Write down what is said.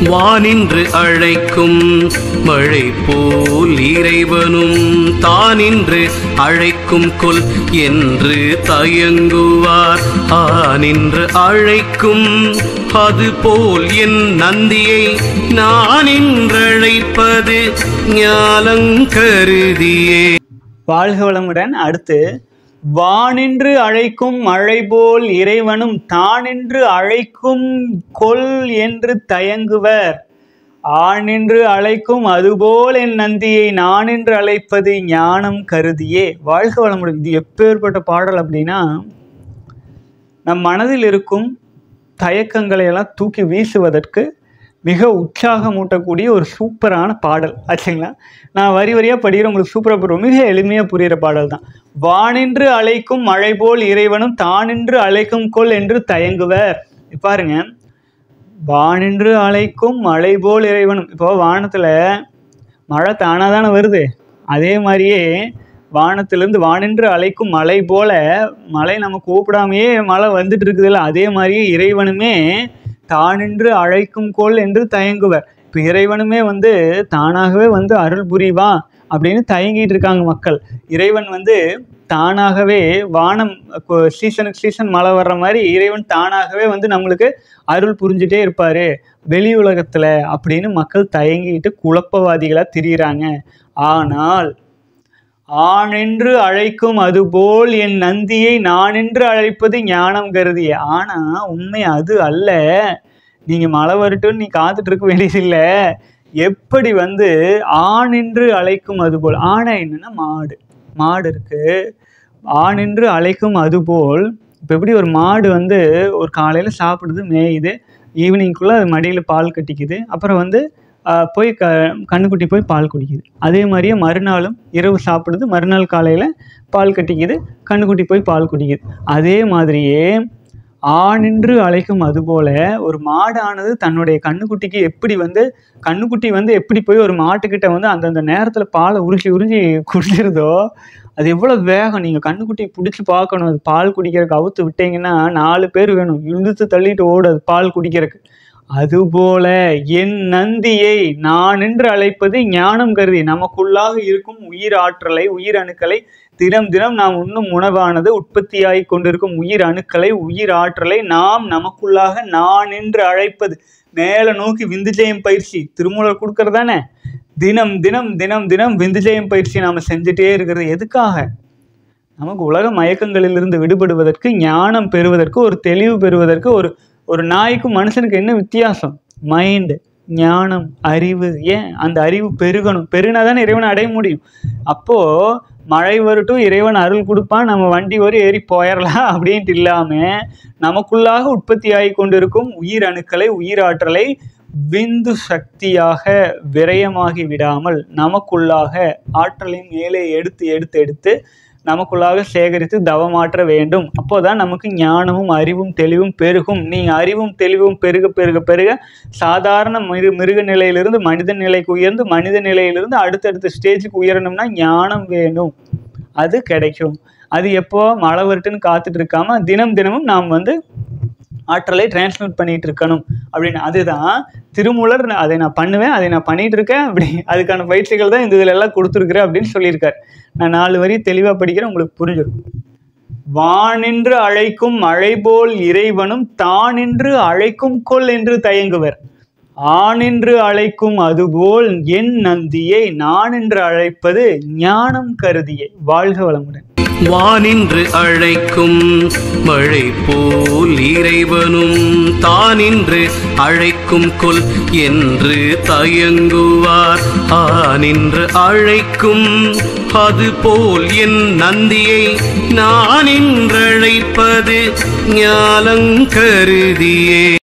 வானின்று அழைக்கும் மழை போல் இறைவனும் தானின்று அழைக்கும் கொல் என்று தயங்குவார் ஆனின்று அழைக்கும் அதுபோல் என் நந்தியை நான் இன்றழைப்பது ஞாலங்கருதியே வாழ்க வளமுடன் அடுத்து வானின்று அழைக்கும் மழை போல் இறைவனும் தானின்று அழைக்கும் கொல் என்று தயங்குவர் ஆனின்று அழைக்கும் அதுபோல் என் நந்தியை நானின்று அழைப்பது ஞானம் கருதியே வாழ்க வளமுடன் இது எப்பேற்பட்ட பாடல் அப்படின்னா நம் மனதில் இருக்கும் தயக்கங்களை எல்லாம் தூக்கி வீசுவதற்கு மிக உற்சாகமூட்டக்கூடிய ஒரு சூப்பரான பாடல் ஆச்சுங்களா நான் வரி வரியாக படிக்கிற உங்களுக்கு சூப்பராக புரியும் மிக எளிமையாக புரிகிற பாடல் தான் வானின்று அழைக்கும் மழை போல் இறைவனும் தானின்று அழைக்கும் கொல் என்று தயங்குவர் இப்ப பாருங்க வானின்று அழைக்கும் மழை போல் இறைவனும் இப்போ வானத்தில் மழை தானாக தானே வருது அதே மாதிரியே வானத்திலிருந்து வானின்று அழைக்கும் மழை போல மழை நம்ம கூப்பிடாமையே மழை வந்துட்டு இருக்குதுல்ல அதே மாதிரியே இறைவனுமே தானின்று அழைக்கும் கோல் என்று தயங்குவர் இப்போ இறைவனுமே வந்து தானாகவே வந்து அருள் புரிவா அப்படின்னு தயங்கிட்டு இருக்காங்க மக்கள் இறைவன் வந்து தானாகவே வானம் கொ- சீசனுக்கு சீசன் மழை வர்ற மாதிரி இறைவன் தானாகவே வந்து நம்மளுக்கு அருள் புரிஞ்சுட்டே இருப்பாரு வெளி உலகத்துல அப்படின்னு மக்கள் தயங்கிட்டு குழப்பவாதிகளா திரியிறாங்க ஆனால் ஆணென்று அழைக்கும் அதுபோல் என் நந்தியை நானென்று அழைப்பது ஞானம் கருதிய ஆனா உண்மை அது அல்ல நீங்க மழை வரட்டும்னு நீ காத்துட்டு இருக்க வேண்டியதில்லை எப்படி வந்து ஆணென்று அழைக்கும் அதுபோல் ஆணை என்னன்னா மாடு மாடு இருக்கு ஆணென்று அழைக்கும் அதுபோல் இப்போ எப்படி ஒரு மாடு வந்து ஒரு காலையில் சாப்பிடுது மேயுது ஈவினிங்குள்ளே அது மடியில் பால் கட்டிக்குது அப்புறம் வந்து ஆஹ், போய் க கண்ணுக்குட்டி போய் பால் குடிக்குது அதே மாதிரியே மறுநாளும் இரவு சாப்பிடுது மறுநாள் காலையில் பால் கட்டிக்குது கண்ணுக்குட்டி போய் பால் குடிக்குது அதே மாதிரியே ஆணின்று அழைக்கும் அதுபோல ஒரு மாடானது தன்னுடைய கண்ணுக்குட்டிக்கு எப்படி வந்து கண்ணுக்குட்டி வந்து எப்படி போய் ஒரு மாட்டுக்கிட்ட வந்து அந்தந்த நேரத்தில் பாலை உறிஞ்சி உறிஞ்சி குடிச்சிருதோ அது எவ்வளோ வேகம் நீங்கள் கண்ணுக்குட்டி பிடிச்சி பார்க்கணும் அது பால் குடிக்கிறதுக்கு அவுத்து விட்டீங்கன்னா நாலு பேர் வேணும் இழுத்து தள்ளிட்டு ஓடுது பால் குடிக்கிறதுக்கு அதுபோல என் நந்தியை நான் என்று அழைப்பது ஞானம் கருதி நமக்குள்ளாக இருக்கும் உயிர் ஆற்றலை உயிர் அணுக்களை தினம் தினம் நாம் உண்ணும் உணவானது உற்பத்தியாகி கொண்டிருக்கும் உயிர் அணுக்களை உயிர் ஆற்றலை நாம் நமக்குள்ளாக நான் என்று அழைப்பது மேலே நோக்கி விந்துஜெயம் பயிற்சி திருமூலர் கொடுக்கறதானே தினம் தினம் தினம் தினம் விந்துஜெயம் பயிற்சி நாம் செஞ்சுட்டே இருக்கிறது எதுக்காக நமக்கு உலக மயக்கங்களிலிருந்து விடுபடுவதற்கு ஞானம் பெறுவதற்கு ஒரு தெளிவு பெறுவதற்கு ஒரு ஒரு நாய்க்கும் மனுஷனுக்கு என்ன வித்தியாசம் மைண்டு ஞானம் அறிவு ஏன் அந்த அறிவு பெருகணும் பெருனா தானே இறைவனை அடைய முடியும் அப்போது மழை வரட்டும் இறைவன் அருள் கொடுப்பான் நம்ம வண்டி வரும் ஏறி போயிடலாம் அப்படின்ட்டு இல்லாமல் நமக்குள்ளாக உற்பத்தி ஆகி கொண்டிருக்கும் உயிர் அணுக்களை உயிர் ஆற்றலை விந்து சக்தியாக விரயமாகி விடாமல் நமக்குள்ளாக ஆற்றலை மேலே எடுத்து எடுத்து எடுத்து நமக்குள்ளாக சேகரித்து தவமாற்ற வேண்டும் அப்போதான் நமக்கு ஞானமும் அறிவும் தெளிவும் பெருகும் நீ அறிவும் தெளிவும் பெருக பெருக பெருக சாதாரண மிரு மிருக நிலையிலிருந்து மனித நிலைக்கு உயர்ந்து மனித நிலையிலிருந்து அடுத்தடுத்த ஸ்டேஜுக்கு உயரணும்னா ஞானம் வேணும் அது கிடைக்கும் அது எப்போ மழை வரட்டுன்னு காத்துட்டு இருக்காம தினம் தினமும் நாம் வந்து ஆற்றலை டிரான்ஸ்மிட் பண்ணிட்டு இருக்கணும் அப்படின்னு அதுதான் திருமூலர் நான் அதை நான் பண்ணுவேன் அதை நான் பண்ணிட்டு இருக்கேன் அப்படி அதுக்கான பயிற்சிகள் தான் இந்த இதுல எல்லாம் கொடுத்துருக்குறேன் அப்படின்னு சொல்லியிருக்காரு நான் நாலு வரி தெளிவாக படிக்கிறேன் உங்களுக்கு புரிஞ்சிடும் வானின்று அழைக்கும் மழை போல் இறைவனும் தானின்று அழைக்கும் கொல் என்று தயங்குவர் ஆனின்று அழைக்கும் அதுபோல் என் நந்தியை நான் என்று அழைப்பது ஞானம் கருதியே வாழ்க வளமுடன் வானின்று அழைக்கும் மழை போல் இறைவனும் தானின்று அழைக்கும் கொல் என்று தயங்குவார் ஆனின்று அழைக்கும் அதுபோல் என் நந்தியை நான் இன்றழைப்பது ஞாலங்கருதியே